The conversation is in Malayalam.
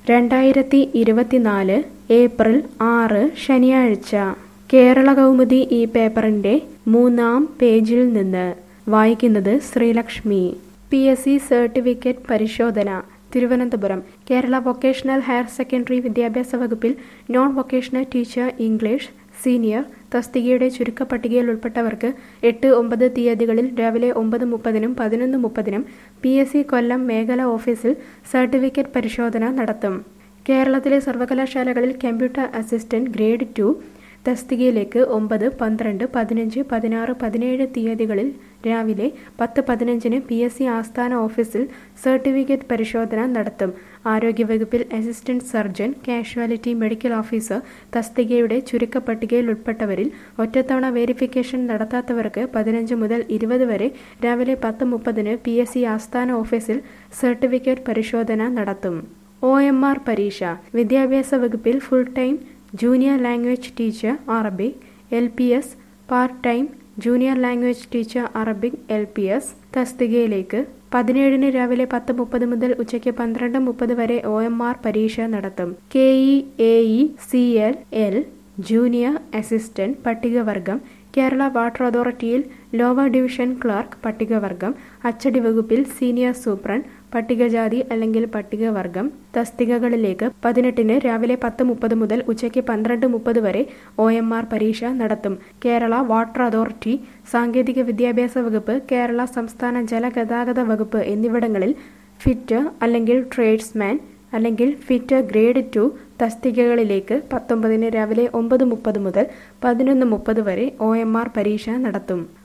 രണ്ടായിരത്തി ഇരുപത്തിനാല് ഏപ്രിൽ ആറ് ശനിയാഴ്ച കേരള കൗമുദി ഈ പേപ്പറിന്റെ മൂന്നാം പേജിൽ നിന്ന് വായിക്കുന്നത് Sreelakshmi P S C certificate പരിശോധന Thiruvananthapuram Kerala vocational higher secondary വിദ്യാഭ്യാസ വകുപ്പിൽ non vocational teacher English senior തസ്തികയുടെ ചുരുക്കപ്പട്ടികയിൽ ഉൾപ്പെട്ടവർക്ക് എട്ട് ഒമ്പത് തീയതികളിൽ രാവിലെ ഒമ്പത് മുപ്പതിനും പതിനൊന്ന് മുപ്പതിനും പി എസ് സി കൊല്ലം മേഖല ഓഫീസിൽ സർട്ടിഫിക്കറ്റ് പരിശോധന നടത്തും കേരളത്തിലെ സർവകലാശാലകളിൽ കമ്പ്യൂട്ടർ അസിസ്റ്റന്റ് ഗ്രേഡ് ടു തസ്തികയിലേക്ക് ഒമ്പത് പന്ത്രണ്ട് പതിനഞ്ച് പതിനാറ് പതിനേഴ് തീയതികളിൽ രാവിലെ പത്ത് പതിനഞ്ചിന് പി എസ് സി ആസ്ഥാന ഓഫീസിൽ സർട്ടിഫിക്കറ്റ് പരിശോധന നടത്തും ആരോഗ്യവകുപ്പിൽ assistant surgeon casualty medical officer തസ്തികയുടെ ചുരുക്കപ്പട്ടികയിൽ ഉൾപ്പെട്ടവരിൽ ഒറ്റത്തവണ വെരിഫിക്കേഷൻ നടത്താത്തവർക്ക് പതിനഞ്ച് മുതൽ ഇരുപത് വരെ രാവിലെ പത്ത് മുപ്പതിന് പി എസ് സി ആസ്ഥാന ഓഫീസിൽ സർട്ടിഫിക്കറ്റ് പരിശോധന നടത്തും ഒ എം ആർ പരീക്ഷ വിദ്യാഭ്യാസ വകുപ്പിൽ full time junior language teacher Arabic L P S part time junior language teacher Arabic L P S തസ്തികയിലേക്ക് പതിനേഴിന് രാവിലെ പത്ത് മുപ്പത് മുതൽ ഉച്ചയ്ക്ക് പന്ത്രണ്ട് മുപ്പത് വരെ ഒ എം ആർ പരീക്ഷ നടത്തും K E A E C L L junior assistant പട്ടികവർഗം കേരള വാട്ടർ അതോറിറ്റിയിൽ ലോവർ ഡിവിഷൻ ക്ലർക്ക് പട്ടികവർഗം അച്ചടി വകുപ്പിൽ സീനിയർ സൂപ്രണ്ട് പട്ടികജാതി അല്ലെങ്കിൽ പട്ടികവർഗം തസ്തികകളിലേക്ക് പതിനെട്ടിന് രാവിലെ പത്ത് മുപ്പത് മുതൽ ഉച്ചയ്ക്ക് പന്ത്രണ്ട് മുപ്പത് വരെ ഒ എം ആർ പരീക്ഷ നടത്തും കേരള വാട്ടർ അതോറിറ്റി സാങ്കേതിക വിദ്യാഭ്യാസ വകുപ്പ് കേരള സംസ്ഥാന ജലഗതാഗത വകുപ്പ് എന്നിവിടങ്ങളിൽ ഫിറ്റർ അല്ലെങ്കിൽ ട്രേഡ്സ്മാൻ അല്ലെങ്കിൽ ഫിറ്റർ ഗ്രേഡ് ടു തസ്തികകളിലേക്ക് പത്തൊമ്പതിന് രാവിലെ ഒമ്പത് മുപ്പത് മുതൽ പതിനൊന്ന് മുപ്പത് വരെ ഒ എം ആർ പരീക്ഷ നടത്തും